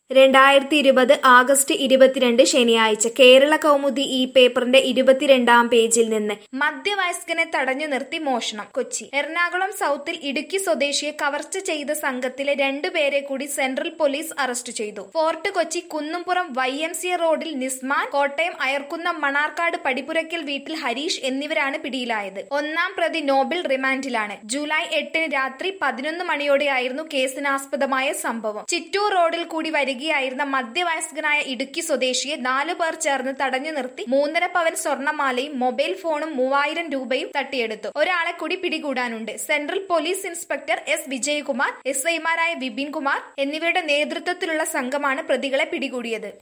രണ്ടായിരത്തി ഇരുപത് ആഗസ്റ്റ് ഇരുപത്തിരണ്ട് ശനിയാഴ്ച കേരള കൗമുദി ഈ പേപ്പറിന്റെ ഇരുപത്തിരണ്ടാം പേജിൽ നിന്ന് മധ്യവയസ്കനെ തടഞ്ഞു നിർത്തി മോഷണം കൊച്ചി എറണാകുളം സൗത്തിൽ ഇടുക്കി സ്വദേശിയെ കവർച്ച ചെയ്ത സംഘത്തിലെ രണ്ടുപേരെ കൂടി സെൻട്രൽ പോലീസ് അറസ്റ്റ് ചെയ്തു Fort Kochi Kunnumpuram Y M C റോഡിൽ നിസ്മാൻ കോട്ടയം അയർക്കുന്നം മണാർക്കാട് പടിപ്പുരയ്ക്കൽ വീട്ടിൽ ഹരീഷ് എന്നിവരാണ് പിടിയിലായത് ഒന്നാം പ്രതി നോബിൾ റിമാൻഡിലാണ് ജൂലൈ എട്ടിന് രാത്രി പതിനൊന്ന് മണിയോടെയായിരുന്നു കേസിനാസ്പദമായ സംഭവം ചിറ്റൂർ റോഡിൽ കൂടി വരികയായിരുന്ന മധ്യവയസ്കനായ ഇടുക്കി സ്വദേശിയെ നാലു പേർ ചേർന്ന് തടഞ്ഞു നിർത്തി മൂന്നര പവൻ സ്വർണമാലയും മൊബൈൽ ഫോണും മൂവായിരം രൂപയും തട്ടിയെടുത്തു ഒരാളെ കൂടി പിടികൂടാനുണ്ട് central police inspector S Vijayakumar S ഐമാരായ വിപിൻ കുമാർ എന്നിവരുടെ നേതൃത്വത്തിലുള്ള സംഘമാണ് പ്രതികളെ പിടികൂടിയത്